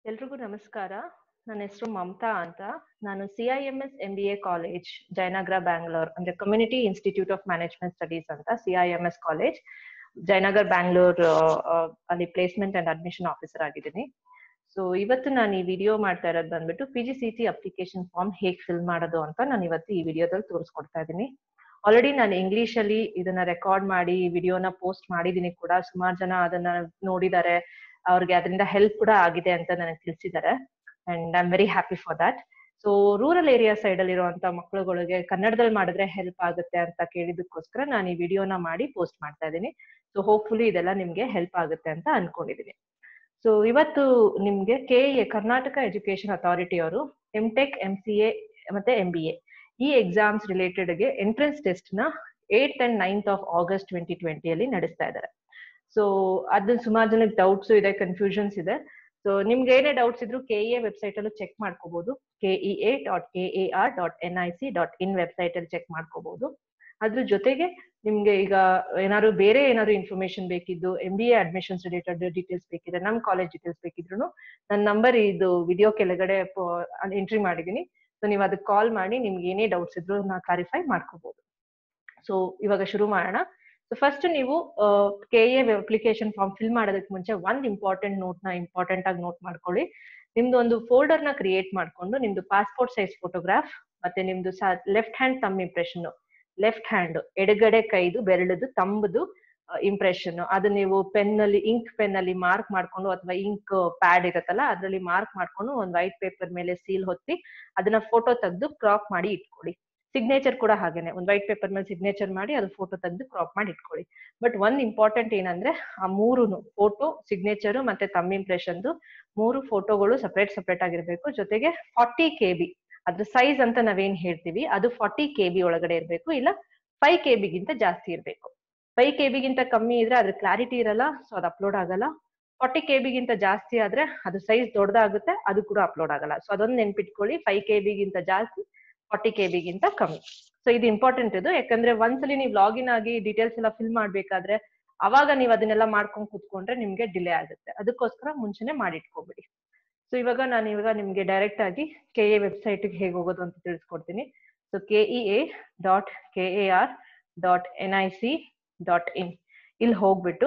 ಎಲ್ರಿಗೂ ನಮಸ್ಕಾರ ನನ್ನ ಹೆಸರು ಮಮತಾ ಅಂತ ನಾನು C I M S M B A college Jayanagar Bangalore ಅಂದ್ರೆ community institute of management studies ಅಂತ C I M S college Jayanagar Bangalore ಅಲ್ಲಿ ಪ್ಲೇಸ್ಮೆಂಟ್ ಅಂಡ್ ಅಡ್ಮಿಷನ್ ಆಫೀಸರ್ ಆಗಿದ್ದೀನಿ ಸೊ ಇವತ್ತು ನಾನು ಈ ವಿಡಿಯೋ ಮಾಡ್ತಾ ಇರೋದು ಬಂದ್ಬಿಟ್ಟು P G C T application form ಹೇಗೆ ಫಿಲ್ ಮಾಡೋದು ಅಂತ ನಾನು ಇವತ್ತು ಈ ವಿಡಿಯೋದಲ್ಲಿ ತೋರಿಸ್ಕೊಡ್ತಾ ಇದ್ದೀನಿ ಆಲ್ರೆಡಿ ನಾನು ಇಂಗ್ಲಿಷ್ ಅಲ್ಲಿ ಇದನ್ನ ರೆಕಾರ್ಡ್ ಮಾಡಿ ವಿಡಿಯೋನ ಪೋಸ್ಟ್ ಮಾಡಿದೀನಿ ಕೂಡ ಸುಮಾರು ಜನ ಅದನ್ನ ನೋಡಿದ್ದಾರೆ ಅವ್ರಿಗೆ ಅದರಿಂದ ಹೆಲ್ಪ್ ಕೂಡ ಆಗಿದೆ ಅಂತ ನನಗೆ ತಿಳಿಸಿದ್ದಾರೆ and I am very happy for that so rural area side ಅಲ್ಲಿ ಇರುವಂತ ಮಕ್ಕಳುಗಳಿಗೆ ಕನ್ನಡದಲ್ಲಿ ಮಾಡಿದ್ರೆ ಹೆಲ್ಪ್ ಆಗುತ್ತೆ ಅಂತ ಕೇಳಿದಕ್ಕೋಸ್ಕರ ನಾನು ಈ ವಿಡಿಯೋನ ಮಾಡಿ ಪೋಸ್ಟ್ ಮಾಡ್ತಾ ಇದ್ದೀನಿ ಸೊ ಹೋಪ್ಫುಲಿ ಇದೆಲ್ಲ ನಿಮ್ಗೆ ಹೆಲ್ಪ್ ಆಗುತ್ತೆ ಅಂತ ಅನ್ಕೊಂಡಿದೀನಿ ಸೊ ಇವತ್ತು ನಿಮ್ಗೆ K A Karnataka education authority ಅವರು M tech M C A ಮತ್ತೆ ಎಂ ಬಿ ಎ ಈ ಎಕ್ಸಾಮ್ಸ್ ರಿಲೇಟೆಡ್ ಗೆ ಎಂಟ್ರೆನ್ಸ್ ಟೆಸ್ಟ್ ನ eight and ninth of August twenty ಟ್ವೆಂಟಿಯಲ್ಲಿ ನಡೆಸ್ತಾ ಇದ್ದಾರೆ ಸೊ ಅದು ಸುಮಾರು ಜನಕ್ಕೆ ಡೌಟ್ಸ್ ಇದೆ ಕನ್ಫ್ಯೂಷನ್ಸ್ ಇದೆ ಸೊ ನಿಮ್ಗೆ ಏನೇ ಡೌಟ್ಸ್ ಇದ್ರು ಕೆ ಎ ವೆಬ್ಸೈಟ್ ಅಲ್ಲೂ ಚೆಕ್ ಮಾಡ್ಕೋಬಹುದು K E A dot K A R dot N I C dot in website ಅಲ್ಲಿ ಚೆಕ್ ಮಾಡ್ಕೋಬಹುದು ಅದ್ರ ಜೊತೆಗೆ ನಿಮ್ಗೆ ಈಗ ಏನಾದ್ರು ಬೇರೆ ಏನಾದ್ರು ಇನ್ಫಾರ್ಮೇಶನ್ ಬೇಕಿದ್ದು M B A admissions related details ಬೇಕಿದ್ರೆ ನಮ್ ಕಾಲೇಜ್ ಡೀಟೇಲ್ಸ್ ಬೇಕಿದ್ರು ನನ್ನ ನಂಬರ್ ಇದು ವಿಡಿಯೋ ಕೆಳಗಡೆ ಎಂಟ್ರಿ ಮಾಡಿದೀನಿ ಸೊ ನೀವು ಅದಕ್ಕೆ ಕಾಲ್ ಮಾಡಿ ನಿಮ್ಗೆ ಏನೇ ಡೌಟ್ಸ್ ಇದ್ರು ನಾ ಕ್ಲಾರಿಫೈ ಮಾಡ್ಕೋಬಹುದು ಸೊ ಇವಾಗ ಶುರು ಮಾಡೋಣ ಸೊ ಫಸ್ಟ್ ನೀವು K A application form fill ಮಾಡೋದಕ್ಕೆ ಮುಂಚೆ ಒಂದ್ ಇಂಪಾರ್ಟೆಂಟ್ ನೋಟ್ ನ ಇಂಪಾರ್ಟೆಂಟ್ ಆಗಿ ನೋಟ್ ಮಾಡ್ಕೊಳ್ಳಿ ನಿಮ್ದು ಒಂದು ಫೋಲ್ಡರ್ ನ ಕ್ರಿಯೇಟ್ ಮಾಡ್ಕೊಂಡು ನಿಮ್ದು ಪಾಸ್ಪೋರ್ಟ್ ಸೈಜ್ ಫೋಟೋಗ್ರಾಫ್ ಮತ್ತೆ ನಿಮ್ದು left hand thumb impression left hand ಎಡಗಡೆ ಕೈದು ಬೆರಳದು ತಂಬದು ಇಂಪ್ರೆಷನ್ ಅದು ನೀವು ಪೆನ್ ಅಲ್ಲಿ ಇಂಕ್ ಪೆನ್ ಅಲ್ಲಿ ಮಾರ್ಕ್ ಮಾಡ್ಕೊಂಡು ಅಥವಾ ಇಂಕ್ ಪ್ಯಾಡ್ ಇರುತ್ತಲ್ಲ ಅದ್ರಲ್ಲಿ ಮಾರ್ಕ್ ಮಾಡ್ಕೊಂಡು ಒಂದ್ ವೈಟ್ ಪೇಪರ್ ಮೇಲೆ ಸೀಲ್ ಹೊತ್ತಿ ಅದನ್ನ ಫೋಟೋ ತೆಗೆದು ಕ್ರಾಪ್ ಮಾಡಿ ಇಟ್ಕೊಳ್ಳಿ ಸಿಗ್ನೇಚರ್ ಕೂಡ ಹಾಗೇನೆ ಒಂದ್ ವೈಟ್ ಪೇಪರ್ ಮೇಲೆ ಸಿಗ್ನೇಚರ್ ಮಾಡಿ ಅದು ಫೋಟೋ ತೆಗೆದು ಕ್ರಾಪ್ ಮಾಡಿ ಇಟ್ಕೊಳ್ಳಿ ಬಟ್ ಒಂದ್ ಇಂಪಾರ್ಟೆಂಟ್ ಏನಂದ್ರೆ ಆ ಮೂರು ಫೋಟೋ ಸಿಗ್ನೇಚರ್ ಮತ್ತೆ ತಮ್ಮ ಇಂಪ್ರೆಷನ್ ಮೂರು ಫೋಟೋಗಳು ಸಪರೇಟ್ ಸಪರೇಟ್ ಆಗಿರ್ಬೇಕು ಜೊತೆಗೆ ಫಾರ್ಟಿ ಕೆ ಬಿ ಅದ್ರ ಸೈಜ್ ಅಂತ ನಾವೇನ್ ಹೇಳ್ತೀವಿ ಅದು ಫಾರ್ಟಿ ಕೆ ಬಿ ಒಳಗಡೆ ಇರಬೇಕು ಇಲ್ಲ ಫೈವ್ ಕೆ ಬಿಗಿಂತ ಜಾಸ್ತಿ ಇರಬೇಕು ಫೈವ್ ಕೆ ಬಿಗಿಂತ ಕಮ್ಮಿ ಇದ್ರೆ ಅದ್ರ ಕ್ಲಾರಿಟಿ ಇರಲ್ಲ ಸೊ ಅದು ಅಪ್ಲೋಡ್ ಆಗಲ್ಲ ಫಾರ್ಟಿ ಕೆ ಬಿಗಿಂತ ಜಾಸ್ತಿ ಆದ್ರೆ ಅದು ಸೈಜ್ ದೊಡ್ಡದಾಗುತ್ತೆ ಅದು ಕೂಡ ಅಪ್ಲೋಡ್ ಆಗಲ್ಲ ಸೊ ಅದೊಂದು ನೆನ್ಪಿಟ್ಕೊಳ್ಳಿ ಫೈವ್ ಕೆ ಬಿಗಿಂತ ಜಾಸ್ತಿ ಫಾರ್ಟಿ ಕೆ ಬಿಗಿಂತ ಕಮ್ಮಿ ಸೊ ಇದು ಇಂಪಾರ್ಟೆಂಟ್ ಇದು ಯಾಕಂದ್ರೆ ಒಂದ್ಸಲಿ ನೀವು ಲಾಗಿನ್ ಆಗಿ ಡೀಟೇಲ್ಸ್ ಎಲ್ಲ ಫಿಲ್ ಮಾಡ್ಬೇಕಾದ್ರೆ ಅವಾಗ ನೀವು ಅದನ್ನೆಲ್ಲ ಮಾಡ್ಕೊಂಡು ಕೂತ್ಕೊಂಡ್ರೆ ನಿಮ್ಗೆ ಡಿಲೇ ಆಗುತ್ತೆ ಅದಕ್ಕೋಸ್ಕರ ಮುಂಚೆನೆ ಮಾಡಿಟ್ಕೋಬಿಡಿ ಸೊ ಇವಾಗ ನಾನು ಇವಾಗ ನಿಮ್ಗೆ ಡೈರೆಕ್ಟ್ ಆಗಿ ಕೆ ಎ ವೆಬ್ಸೈಟ್ ಹೇಗೆ ಹೋಗೋದು ಅಂತ ತಿಳಿಸ್ಕೊಡ್ತೀನಿ so K E A dot K A R dot N I C dot in ಇಲ್ಲಿ ಹೋಗ್ಬಿಟ್ಟು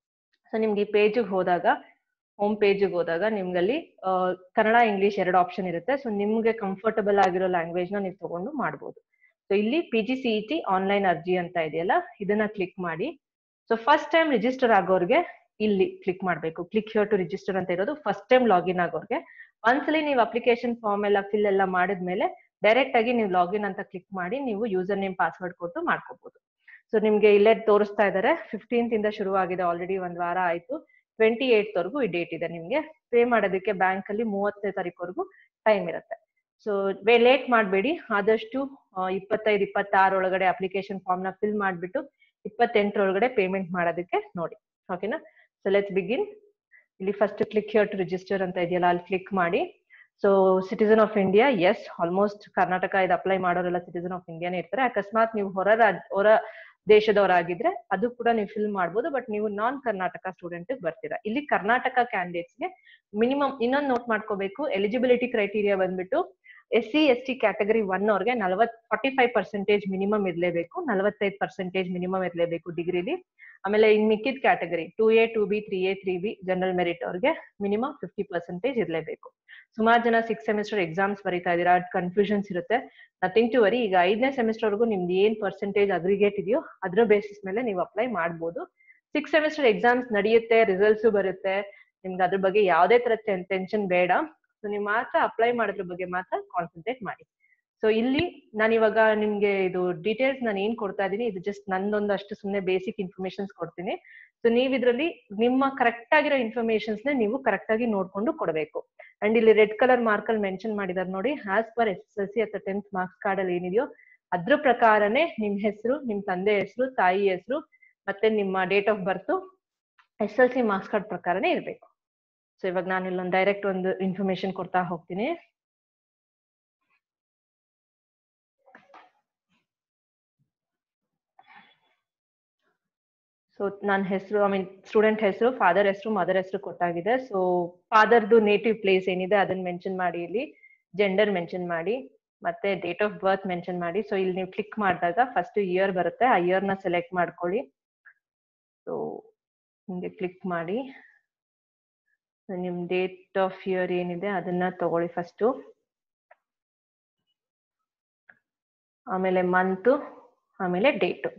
ಸೊ ನಿಮ್ಗೆ ಈ ಪೇಜಿಗೆ ಹೋದಾಗ ಹೋಮ್ ಪೇಜಿಗೆ ಹೋದಾಗ ನಿಮ್ಗಲ್ಲಿ ಕನ್ನಡ ಇಂಗ್ಲಿಷ್ ಎರಡು ಆಪ್ಷನ್ ಇರುತ್ತೆ ಸೊ ನಿಮ್ಗೆ ಕಂಫರ್ಟಬಲ್ ಆಗಿರೋ ಲ್ಯಾಂಗ್ವೇಜ್ ನ ನೀವು ತಗೊಂಡು ಮಾಡ್ಬೋದು ಸೊ ಇಲ್ಲಿ P G C E T online ಅರ್ಜಿ ಅಂತ ಇದೆಯಲ್ಲ ಇದನ್ನ ಕ್ಲಿಕ್ ಮಾಡಿ ಸೊ ಫಸ್ಟ್ ಟೈಮ್ ರಿಜಿಸ್ಟರ್ ಆಗೋರ್ಗೆ ಇಲ್ಲಿ ಕ್ಲಿಕ್ ಮಾಡಬೇಕು ಕ್ಲಿಕ್ ಹಿಯರ್ ಟು ರಿಜಿಸ್ಟರ್ ಅಂತ ಇರೋದು ಫಸ್ಟ್ ಟೈಮ್ ಲಾಗಿನ್ ಆಗೋರ್ಗೆ ಒಂದ್ಸಲಿ ನೀವು ಅಪ್ಲಿಕೇಶನ್ ಫಾರ್ಮ್ ಎಲ್ಲ ಫಿಲ್ ಎಲ್ಲ ಮಾಡಿದ್ಮೇಲೆ ಡೈರೆಕ್ಟ್ ಆಗಿ ನೀವು ಲಾಗಿನ್ ಅಂತ ಕ್ಲಿಕ್ ಮಾಡಿ ನೀವು ಯೂಸರ್ ನೇಮ್ ಪಾಸ್ವರ್ಡ್ ಕೊಟ್ಟು ಮಾಡ್ಕೋಬಹುದು ಸೊ ನಿಮ್ಗೆ ಇಲ್ಲೇ ತೋರಿಸ್ತಾ ಇದ್ದಾರೆ ಫಿಫ್ಟೀನ್ತ್ ಇಂದ ಶುರು ಆಗಿದೆ ಆಲ್ರೆಡಿ ಒಂದ್ ವಾರ ಆಯ್ತು ಟ್ವೆಂಟಿ ಏಟ್ ವರೆಗೂ ಈ ಡೇಟ್ ಇದೆ ನಿಮ್ಗೆ ಪೇ ಮಾಡೋದಕ್ಕೆ ಬ್ಯಾಂಕ್ ಅಲ್ಲಿ ಮೂವತ್ತನೇ ತಾರೀಕುವರೆಗೂ ಟೈಮ್ ಇರುತ್ತೆ ಸೊ ಲೇಟ್ ಮಾಡಬೇಡಿ ಆದಷ್ಟು ಇಪ್ಪತ್ತೈದು ಇಪ್ಪತ್ತಾರು ಒಳಗಡೆ ಅಪ್ಲಿಕೇಶನ್ ಫಾರ್ಮ್ ನ ಫಿಲ್ ಮಾಡಿಬಿಟ್ಟು ಇಪ್ಪತ್ತೆಂಟರೊಳಗಡೆ ಪೇಮೆಂಟ್ ಮಾಡೋದಕ್ಕೆ ನೋಡಿ ಓಕೆನಾ ಸೊ ಲೆಟ್ಸ್ ಬಿಗಿನ್ ಇಲ್ಲಿ first click here to register ಅಂತ ಇದೆಯಲ್ಲ ಅಲ್ಲಿ ಕ್ಲಿಕ್ ಮಾಡಿ so citizen of India yes almost Karnataka ಇದು ಅಪ್ಲೈ ಮಾಡೋರೆಲ್ಲ ಸಿಟಿಸನ್ ಆಫ್ ಇಂಡಿಯಾನೇ ಇರ್ತಾರೆ ಅಕಸ್ಮಾತ್ ನೀವು ಹೊರ ರಾಜ್ ಹೊರ ದೇಶದವರಾಗಿದ್ರೆ ಅದು ಕೂಡ ನೀವು ಫಿಲ್ ಮಾಡ್ಬೋದು ಬಟ್ ನೀವು ನಾನ್ ಕರ್ನಾಟಕ ಸ್ಟೂಡೆಂಟ್ ಬರ್ತೀರಾ ಇಲ್ಲಿ ಕರ್ನಾಟಕ ಕ್ಯಾಂಡಿಡೇಟ್ಸ್ಗೆ ಮಿನಿಮಮ್ ಇನ್ನೊಂದು ನೋಟ್ ಮಾಡ್ಕೋಬೇಕು ಎಲಿಜಿಬಿಲಿಟಿ ಕ್ರೈಟೀರಿಯಾ ಬಂದ್ಬಿಟ್ಟು S C S T category one ಅವ್ರಿಗೆ ನಲವತ್ ಫಾರ್ಟಿ ಫೈವ್ ಪರ್ಸೆಂಟೇಜ್ ಮಿನಿಮಮ್ ಇರಲೇಬೇಕು ನಲವತ್ತೈದು ಪರ್ಸೆಂಟೇಜ್ ಮಿನಿಮಮ್ ಇರಲೇಬೇಕು ಡಿಗ್ರಿಲಿ ಆಮೇಲೆ ಇನ್ ಮಿಕ್ಕಿದ category two A two B three A three B general merit ಅವ್ರಿಗೆ ಮಿನಿಮಮ್ ಫಿಫ್ಟಿ ಪರ್ಸೆಂಟೇಜ್ ಇರಲೇಬೇಕು ಸುಮಾರು ಜನ ಸಿಕ್ಸ್ ಸೆಮಿಸ್ಟರ್ ಎಕ್ಸಾಮ್ಸ್ ಬರೀತಾ ಇದೀರಾ ಕನ್ಫ್ಯೂಷನ್ಸ್ ಇರುತ್ತೆ ನಥಿಂಗ್ ಟು ವರಿ ಈಗ ಐದನೇ ಸೆಮಿಸ್ಟರ್ ವರೆಗೂ ನಿಮ್ದು ಏನ್ ಪರ್ಸೆಂಟೇಜ್ ಅಗ್ರಿಗೇಟ್ ಇದೆಯೋ ಅದ್ರ ಬೇಸಿಸ್ ಮೇಲೆ ನೀವು ಅಪ್ಲೈ ಮಾಡ್ಬೋದು ಸಿಕ್ಸ್ ಸೆಮಿಸ್ಟರ್ ಎಕ್ಸಾಮ್ಸ್ ನಡೆಯುತ್ತೆ ರಿಸಲ್ಟ್ಸ್ ಬರುತ್ತೆ ನಿಮ್ಗೆ ಅದ್ರ ಬಗ್ಗೆ ಯಾವುದೇ ತರ ಟೆನ್ಷನ್ ಬೇಡ ಸೊ ನೀವು ಮಾತ್ರ ಅಪ್ಲೈ ಮಾಡೋದ್ರ ಬಗ್ಗೆ ಮಾತ್ರ ಕಾನ್ಸಂಟ್ರೇಟ್ ಮಾಡಿ ಸೊ ಇಲ್ಲಿ ನಾನು ಇವಾಗ ನಿಮ್ಗೆ ಇದು ಡೀಟೇಲ್ಸ್ ನಾನು ಏನ್ ಕೊಡ್ತಾ ಇದೀನಿ ಇದು ಜಸ್ಟ್ ನಂದೊಂದು ಅಷ್ಟು ಸುಮ್ಮನೆ ಬೇಸಿಕ್ ಇನ್ಫಾರ್ಮೇಶನ್ಸ್ ಕೊಡ್ತೀನಿ ಸೊ ನೀವು ಇದ್ರಲ್ಲಿ ನಿಮ್ಮ ಕರೆಕ್ಟ್ ಆಗಿರೋ ಇನ್ಫಾರ್ಮೇಶನ್ಸ್ ನ ನೀವು ಕರೆಕ್ಟ್ ಆಗಿ ನೋಡ್ಕೊಂಡು ಕೊಡಬೇಕು ಅಂಡ್ ಇಲ್ಲಿ ರೆಡ್ ಕಲರ್ ಮಾರ್ಕ್ ಅಲ್ಲಿ ಮೆನ್ಷನ್ ಮಾಡಿದಾರೆ ನೋಡಿ as per S S L C ಅಥವಾ ಟೆಂತ್ ಮಾರ್ಕ್ಸ್ ಕಾರ್ಡ್ ಅಲ್ಲಿ ಏನಿದೆಯೋ ಅದ್ರ ಪ್ರಕಾರನೇ ನಿಮ್ ಹೆಸರು ನಿಮ್ ತಂದೆ ಹೆಸರು ತಾಯಿ ಹೆಸರು ಮತ್ತೆ ನಿಮ್ಮ date of birth S L C marks card ಪ್ರಕಾರನೇ ಇರಬೇಕು ಸೊ ಇವಾಗ ನಾನು ಇಲ್ಲೊಂದು ಡೈರೆಕ್ಟ್ ಒಂದು ಇನ್ಫಾರ್ಮೇಶನ್ ಕೊಡ್ತಾ ಹೋಗ್ತೀನಿ ಸೊ ನನ್ನ ಹೆಸರು ಐ ಮೀನ್ ಸ್ಟೂಡೆಂಟ್ ಹೆಸರು ಫಾದರ್ ಹೆಸರು ಮದರ್ ಹೆಸರು ಕೊಟ್ಟಾಗಿದೆ ಸೊ ಫಾದರ್ದು ನೇಟಿವ್ ಪ್ಲೇಸ್ ಏನಿದೆ ಅದನ್ನ ಮೆನ್ಷನ್ ಮಾಡಿ ಇಲ್ಲಿ ಜೆಂಡರ್ ಮೆನ್ಷನ್ ಮಾಡಿ ಮತ್ತೆ ಡೇಟ್ ಆಫ್ ಬರ್ತ್ ಮೆನ್ಷನ್ ಮಾಡಿ ಸೊ ಇಲ್ಲಿ ನೀವು ಕ್ಲಿಕ್ ಮಾಡಿದಾಗ ಫಸ್ಟ್ ಇಯರ್ ಬರುತ್ತೆ ಆ ಇಯರ್ ನ ಸೆಲೆಕ್ಟ್ ಮಾಡ್ಕೊಳ್ಳಿ ಸೊ ಹಿಂಗೆ ಕ್ಲಿಕ್ ಮಾಡಿ ನಿಮ್ ಡೇಟ್ ಆಫ್ ಇಯರ್ ಏನಿದೆ ಅದನ್ನ ತಗೊಳ್ಳಿ ಫಸ್ಟು ಆಮೇಲೆ ಮಂತು ಆಮೇಲೆ ಡೇಟು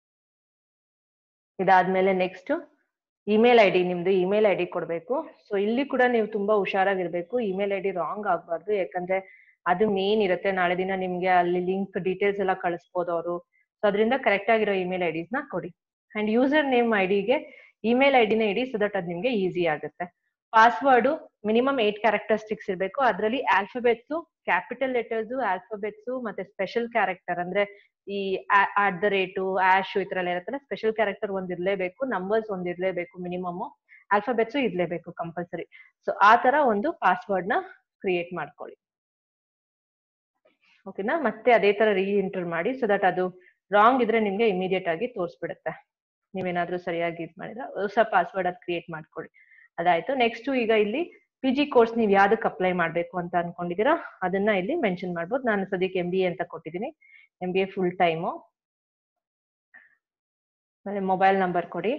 ಇದಾದ್ಮೇಲೆ ನೆಕ್ಸ್ಟ್ ಇಮೇಲ್ ಐ ಡಿ ನಿಮ್ದು ಇಮೇಲ್ ಐ ಡಿ ಕೊಡ್ಬೇಕು ಸೊ ಇಲ್ಲಿ ಕೂಡ ನೀವು ತುಂಬಾ ಹುಷಾರಾಗಿರ್ಬೇಕು ಇಮೇಲ್ ಐ ಡಿ ರಾಂಗ್ ಆಗ್ಬಾರ್ದು ಯಾಕಂದ್ರೆ ಅದು ಮೇನ್ ಇರುತ್ತೆ ನಾಳೆ ದಿನ ನಿಮ್ಗೆ ಅಲ್ಲಿ ಲಿಂಕ್ ಡೀಟೇಲ್ಸ್ ಎಲ್ಲ ಕಳಿಸ್ಬೋದು ಅವರು ಸೊ ಅದರಿಂದ ಕರೆಕ್ಟ್ ಆಗಿರೋ ಇಮೇಲ್ ಐ ಡಿಸ್ ನ ಕೊಡಿ ಅಂಡ್ ಯೂಸರ್ ನೇಮ್ ಐ ಡಿಗೆ ಇಮೇಲ್ ಐ ಡಿನ ಇಡಿ ಸೊ ದಟ್ ಅದು ನಿಮ್ಗೆ ಈಸಿ ಆಗುತ್ತೆ ಪಾಸ್ವರ್ಡ್ ಮಿನಿಮಮ್ ಏಟ್ ಕ್ಯಾರೆಕ್ಟರಿಸ್ಟಿಕ್ಸ್ ಇರಬೇಕು ಅದರಲ್ಲಿ ಆಲ್ಫಾಬೆಟ್ಸ್ ಕ್ಯಾಪಿಟಲ್ ಲೆಟರ್ಸ್ ಆಲ್ಫಾಬೆಟ್ಸ್ ಮತ್ತೆ ಸ್ಪೆಷಲ್ ಕ್ಯಾರೆಕ್ಟರ್ ಅಂದ್ರೆ ಈ ಅಟ್ ದ ರೇಟು ಆಶ್ ಈ ತರ ಎಲ್ಲ ಇರುತ್ತಲ್ಲ ಸ್ಪೆಷಲ್ ಕ್ಯಾರೆಕ್ಟರ್ ಒಂದ್ ಇರ್ಲೇಬೇಕು ನಂಬರ್ಸ್ ಒಂದ್ ಇರ್ಲೇಬೇಕು ಮಿನಿಮಮ್ ಆಲ್ಫಾಬೆಟ್ಸ್ ಇರ್ಲೇಬೇಕು ಕಂಪಲ್ಸರಿ ಸೊ ಆ ತರ ಒಂದು ಪಾಸ್ವರ್ಡ್ ನ ಕ್ರಿಯೇಟ್ ಮಾಡ್ಕೊಳ್ಳಿ ಓಕೆನಾ ಮತ್ತೆ ಅದೇ ತರ ರೀ ಎಂಟರ್ ಮಾಡಿ ಸೊ ದಟ್ ಅದು ರಾಂಗ್ ಇದ್ರೆ ನಿಮ್ಗೆ ಇಮಿಡಿಯೇಟ್ ಆಗಿ ತೋರಿಸ್ಬಿಡುತ್ತೆ ನೀವೇನಾದ್ರೂ ಸರಿಯಾಗಿ ಇದ್ ಮಾಡಿದ್ರೆ ಹೊಸ ಪಾಸ್ವರ್ಡ್ ಅದು ಕ್ರಿಯೇಟ್ ಮಾಡ್ಕೊಳ್ಳಿ ಅದಾಯ್ತು ನೆಕ್ಸ್ಟ್ ಈಗ ಇಲ್ಲಿ ಪಿ ಜಿ ಕೋರ್ಸ್ ನೀವು ಯಾವ್ದಕ್ಕೆ ಅಪ್ಲೈ ಮಾಡ್ಬೇಕು ಅಂತ ಅನ್ಕೊಂಡಿದೀರಾ ಅದನ್ನ ಇಲ್ಲಿ ಮೆನ್ಷನ್ ಮಾಡ್ಬೋದು ನಾನು ಸದ್ಯಕ್ಕೆ ಎಂ ಬಿ ಎ ಅಂತ ಕೊಟ್ಟಿದ್ದೀನಿ M B A full time ಆಮೇಲೆ ಮೊಬೈಲ್ ನಂಬರ್ ಕೊಡಿ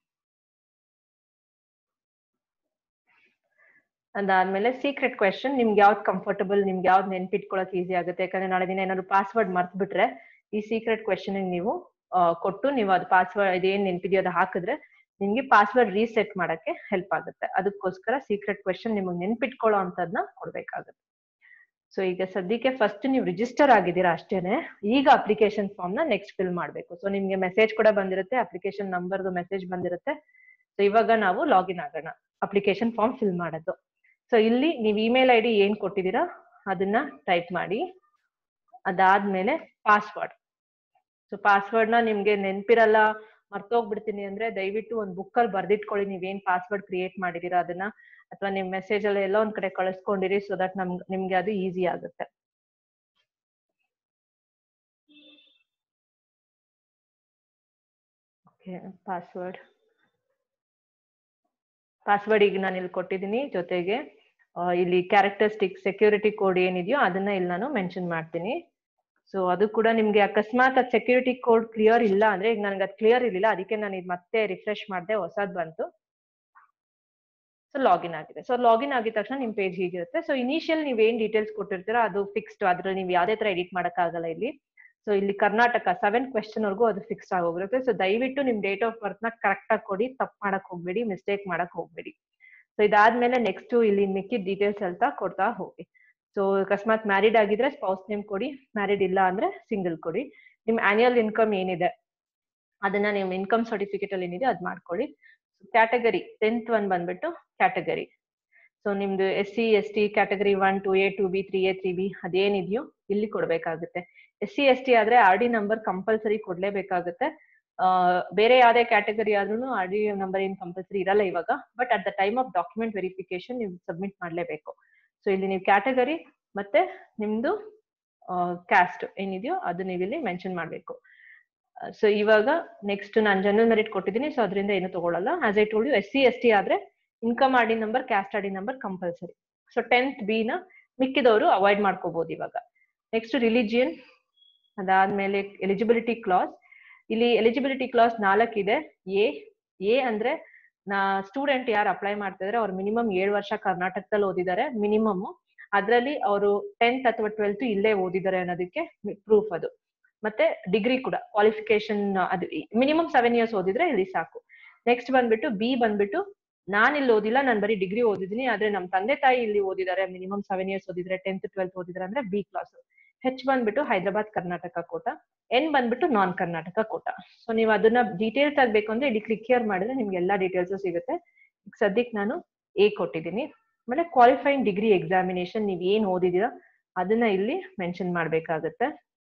ಅದಾದ್ಮೇಲೆ ಸೀಕ್ರೆಟ್ ಕ್ವೆಶನ್ ನಿಮ್ಗೆ ಯಾವ್ದು ಕಂಫರ್ಟಬಲ್ ನಿಮ್ಗೆ ಯಾವ್ದು ನೆನ್ಪಿಟ್ಕೊಳಕ್ ಈಸಿ ಆಗುತ್ತೆ ಯಾಕಂದ್ರೆ ನಾಳೆ ದಿನ ಏನಾದ್ರು ಪಾಸ್ವರ್ಡ್ ಮರ್ತ್ ಬಿಟ್ರೆ ಈ ಸೀಕ್ರೆಟ್ ಕ್ವೆಶನ್ ನೀವು ಕೊಟ್ಟು ನೀವು ಅದು ಪಾಸ್ವರ್ಡ್ ಇದೇನ್ ನೆನ್ಪಿದೆಯೋ ಅದು ಹಾಕಿದ್ರೆ ನಿಮ್ಗೆ ಪಾಸ್ವರ್ಡ್ ರೀಸೆಟ್ ಮಾಡಕ್ಕೆ ಹೆಲ್ಪ್ ಆಗುತ್ತೆ ಅದಕ್ಕೋಸ್ಕರ ಸೀಕ್ರೆಟ್ ಕ್ವೆಶನ್ ನಿಮಗೆ ನೆನ್ಪಿಟ್ಕೊಳ್ಳೋ ಅಂತದ್ನ ಕೊಡ್ಬೇಕಾಗುತ್ತೆ ಸೊ ಈಗ ಸದ್ಯಕ್ಕೆ ಫಸ್ಟ್ ನೀವು ರಿಜಿಸ್ಟರ್ ಆಗಿದ್ದೀರಾ ಅಷ್ಟೇನೆ ಈಗ ಅಪ್ಲಿಕೇಶನ್ ಫಾರ್ಮ್ ನ ನೆಕ್ಸ್ಟ್ ಫಿಲ್ ಮಾಡಬೇಕು ಸೊ ನಿಮ್ಗೆ ಮೆಸೇಜ್ ಕೂಡ ಬಂದಿರುತ್ತೆ ಅಪ್ಲಿಕೇಶನ್ ನಂಬರ್ದು ಮೆಸೇಜ್ ಬಂದಿರುತ್ತೆ ಸೊ ಇವಾಗ ನಾವು ಲಾಗಿನ್ ಆಗೋಣ ಅಪ್ಲಿಕೇಶನ್ ಫಾರ್ಮ್ ಫಿಲ್ ಮಾಡೋದು ಸೊ ಇಲ್ಲಿ ನೀವು ಇಮೇಲ್ ಐ ಡಿ ಏನ್ ಕೊಟ್ಟಿದ್ದೀರಾ ಅದನ್ನ ಟೈಪ್ ಮಾಡಿ ಅದಾದ್ಮೇಲೆ ಪಾಸ್ವರ್ಡ್ ಸೊ ಪಾಸ್ವರ್ಡ್ ನ ನಿಮ್ಗೆ ನೆನ್ಪಿರಲ್ಲ ಮರ್ತೋಗ್ಬಿಡ್ತೀನಿ ಅಂದ್ರೆ ದಯವಿಟ್ಟು ಒಂದು ಬುಕ್ ಅಲ್ಲಿ ಬರ್ದಿಟ್ಕೊಳ್ಳಿ ನೀವೇನ್ ಪಾಸ್ವರ್ಡ್ ಕ್ರಿಯೇಟ್ ಮಾಡಿದೀರಾ ಅದನ್ನ ಅಥವಾ ನಿಮ್ ಮೆಸೇಜ್ ಅಲ್ಲಿ ಎಲ್ಲ ಒಂದ್ ಕಡೆ ಕಳಿಸ್ಕೊಂಡಿರಿ ಸೊ ದಟ್ ನಮ್ ನಿಮ್ಗೆ ಅದು ಈಸಿ ಆಗುತ್ತೆ ಓಕೆ ಪಾಸ್ವರ್ಡ್ ಪಾಸ್ವರ್ಡ್ ಈಗ ನಾನು ಇಲ್ಲಿ ಕೊಟ್ಟಿದ್ದೀನಿ ಜೊತೆಗೆ ಇಲ್ಲಿ ಕ್ಯಾರೆಕ್ಟರಿಸ್ಟಿಕ್ ಸೆಕ್ಯೂರಿಟಿ ಕೋಡ್ ಏನಿದೆಯೋ ಅದನ್ನ ಇಲ್ಲಿ ನಾನು ಮೆನ್ಷನ್ ಮಾಡ್ತೀನಿ ಸೊ ಅದು ಕೂಡ ನಿಮ್ಗೆ ಅಕಸ್ಮಾತ್ ಅದು ಸೆಕ್ಯೂರಿಟಿ ಕೋಡ್ ಕ್ಲಿಯರ್ ಇಲ್ಲ ಅಂದ್ರೆ ಈಗ ನನಗೆ ಅದು ಕ್ಲಿಯರ್ ಇರಲಿಲ್ಲ ಅದಕ್ಕೆ ನಾನು ಇದು ಮತ್ತೆ ರಿಫ್ರೆಶ್ ಮಾಡಿದೆ ಹೊಸದ್ ಬಂತು ಸೊ ಲಾಗಿನ್ ಆಗಿದೆ ಸೊ ಲಾಗಿನ್ ಆಗಿದ ತಕ್ಷಣ ನಿಮ್ ಪೇಜ್ ಹೀಗಿರುತ್ತೆ ಸೊ ಇನಿಷಿಯಲ್ ನೀವ್ ಏನ್ ಡೀಟೇಲ್ಸ್ ಕೊಟ್ಟಿರ್ತೀರಾ ಅದು ಫಿಕ್ಸ್ಡ್ ಅದ್ರಲ್ಲಿ ನೀವು ಯಾವ್ದೇ ತರ ಎಡಿಟ್ ಆಗಲ್ಲ ಇಲ್ಲಿ ಸೊ ಇಲ್ಲಿ ಕರ್ನಾಟಕ ಸೆವೆನ್ ಕ್ವೆಶನ್ ವರ್ಗೂ ಅದು ಫಿಕ್ಸ್ ಆಗೋಗಿರುತ್ತೆ ಸೊ ದಯವಿಟ್ಟು ನಿಮ್ ಡೇಟ್ ಆಫ್ ಬರ್ತ್ ನ ಕರೆಕ್ಟ್ ಆಗಿ ಕೊಡಿ ತಪ್ಪು ಮಾಡಕ್ ಹೋಗ್ಬೇಡಿ ಮಿಸ್ಟೇಕ್ ಮಾಡಕ್ ಹೋಗ್ಬೇಡಿ ಸೊ ಇದಾದ್ಮೇಲೆ ನೆಕ್ಸ್ಟ್ ಇಲ್ಲಿ ಮಿಕ್ಕಿದ ಡೀಟೇಲ್ಸ್ ಅಂತ ಕೊಡ್ತಾ ಹೋಗಿ ಸೊ ಅಕಸ್ಮಾತ್ ಮ್ಯಾರಿಡ್ ಆಗಿದ್ರೆ ಸ್ಪೌಸ್ ನೇಮ್ ಕೊಡಿ ಮ್ಯಾರಿಡ್ ಇಲ್ಲ ಅಂದ್ರೆ ಸಿಂಗಲ್ ಕೊಡಿ ನಿಮ್ ಆನ್ಯುಯಲ್ ಇನ್ಕಮ್ ಏನಿದೆ ಅದನ್ನ ನಿಮ್ ಇನ್ಕಮ್ ಸರ್ಟಿಫಿಕೇಟ್ ಅಲ್ಲಿ ಏನಿದೆ ಅದ್ ಮಾಡ್ಕೊಳ್ಳಿ ಕ್ಯಾಟಗರಿ ಟೆಂತ್ ಒನ್ ಬಂದ್ಬಿಟ್ಟು ಕ್ಯಾಟಗರಿ ಸೊ ನಿಮ್ದು S C S T category one two A two B three A three B ಅದೇನಿದೆಯೋ ಇಲ್ಲಿ ಕೊಡ್ಬೇಕಾಗುತ್ತೆ ಎಸ್ ಸಿ ಎಸ್ ಟಿ ಆದ್ರೆ ಆರ್ ಡಿ ನಂಬರ್ ಕಂಪಲ್ಸರಿ ಕೊಡ್ಲೇಬೇಕಾಗುತ್ತೆ ಬೇರೆ ಯಾವ್ದೇ ಕ್ಯಾಟಗರಿ ಆದ್ರೂ ಆರ್ ಡಿ ನಂಬರ್ ಏನ್ ಕಂಪಲ್ಸರಿ ಇರಲ್ಲ ಇವಾಗ but at the time of document verification ನೀವು ಸಬ್ಮಿಟ್ ಮಾಡ್ಲೇಬೇಕು ಸೊ ಇಲ್ಲಿ ನೀವು ಕ್ಯಾಟಗರಿ ಮತ್ತೆ ನಿಮ್ದು ಕ್ಯಾಸ್ಟ್ ಏನಿದೆಯೋ ಅದು ನೀವು ಇಲ್ಲಿ ಮೆನ್ಷನ್ ಮಾಡ್ಬೇಕು ಸೊ ಇವಾಗ ನೆಕ್ಸ್ಟ್ ನಾನು ಜನರಲ್ ಮೆರಿಟ್ ಕೊಟ್ಟಿದ್ದೀನಿ ಸೊ ಅದರಿಂದ ಏನು ತಗೊಳ್ಳಲ್ಲ as I told you S C S T ಆದ್ರೆ income R D number caste R D number compulsory so tenth B ನ ಮಿಕ್ಕಿದವರು ಅವಾಯ್ಡ್ ಮಾಡ್ಕೋಬಹುದು ಇವಾಗ ನೆಕ್ಸ್ಟ್ ರಿಲಿಜಿಯನ್ ಅದಾದ್ಮೇಲೆ ಎಲಿಜಿಬಿಲಿಟಿ ಕ್ಲಾಸ್ ಇಲ್ಲಿ ಎಲಿಜಿಬಿಲಿಟಿ ಕ್ಲಾಸ್ ನಾಲ್ಕಿದೆ ಎ ಎ ಅಂದ್ರೆ ನಾ ಸ್ಟೂಡೆಂಟ್ ಯಾರು ಅಪ್ಲೈ ಮಾಡ್ತಿದ್ರೆ ಅವ್ರು ಮಿನಿಮಮ್ ಏಳು ವರ್ಷ ಕರ್ನಾಟಕದಲ್ಲಿ ಓದಿದ್ದಾರೆ ಮಿನಿಮಮ್ ಅದರಲ್ಲಿ ಅವರು ಟೆಂತ್ ಅಥವಾ ಟ್ವೆಲ್ತ್ ಇಲ್ಲೇ ಓದಿದ್ದಾರೆ ಅನ್ನೋದಕ್ಕೆ ಪ್ರೂಫ್ ಅದು ಮತ್ತೆ ಡಿಗ್ರಿ ಕೂಡ ಕ್ವಾಲಿಫಿಕೇಶನ್ ಅದು ಮಿನಿಮಮ್ ಸೆವೆನ್ ಇಯರ್ಸ್ ಓದಿದ್ರೆ ಇಲ್ಲಿ ಸಾಕು ನೆಕ್ಸ್ಟ್ ಬಂದ್ಬಿಟ್ಟು ಬಿ ಬಂದ್ಬಿಟ್ಟು ನಾನ್ ಇಲ್ಲಿ ಓದಿಲ್ಲ ನಾನು ಬರೀ ಡಿಗ್ರಿ ಓದಿದ್ದೀನಿ ಆದ್ರೆ ನಮ್ ತಂದೆ ತಾಯಿ ಇಲ್ಲಿ ಓದಿದ್ದಾರೆ ಮಿನಿಮಮ್ ಸೆವೆನ್ ಇಯರ್ಸ್ ಓದಿದ್ರೆ ಟೆಂತ್ ಟ್ವೆಲ್ತ್ ಓದಿದ್ರೆ ಅಂದ್ರೆ ಬಿ ಕ್ಲಾಸ್ ಹೆಚ್ ಬಂದ್ಬಿಟ್ಟು ಹೈದರಾಬಾದ್ ಕರ್ನಾಟಕ ಕೋಟ ಎನ್ ಬಂದ್ಬಿಟ್ಟು ನಾನ್ ಕರ್ನಾಟಕ ಕೋಟ ಸೊ ನೀವು ಅದನ್ನ ಡೀಟೇಲ್ಸ್ ಆಗ್ಬೇಕು ಅಂದ್ರೆ ಇಲ್ಲಿ ಕ್ಲಿಕ್ ಹಿಯರ್ ಮಾಡಿದ್ರೆ ನಿಮ್ಗೆ ಎಲ್ಲಾ ಡೀಟೇಲ್ಸ್ ಸಿಗುತ್ತೆ ಈಗ ಸದ್ಯಕ್ಕೆ ನಾನು ಎ ಕೊಟ್ಟಿದ್ದೀನಿ ಆಮೇಲೆ ಕ್ವಾಲಿಫೈಯಿಂಗ್ ಡಿಗ್ರಿ ಎಕ್ಸಾಮಿನೇಷನ್ ನೀವ್ ಏನ್ ಓದಿದೀರಾ ಅದನ್ನ ಇಲ್ಲಿ ಮೆನ್ಷನ್ ಮಾಡ್ಬೇಕಾಗತ್ತೆ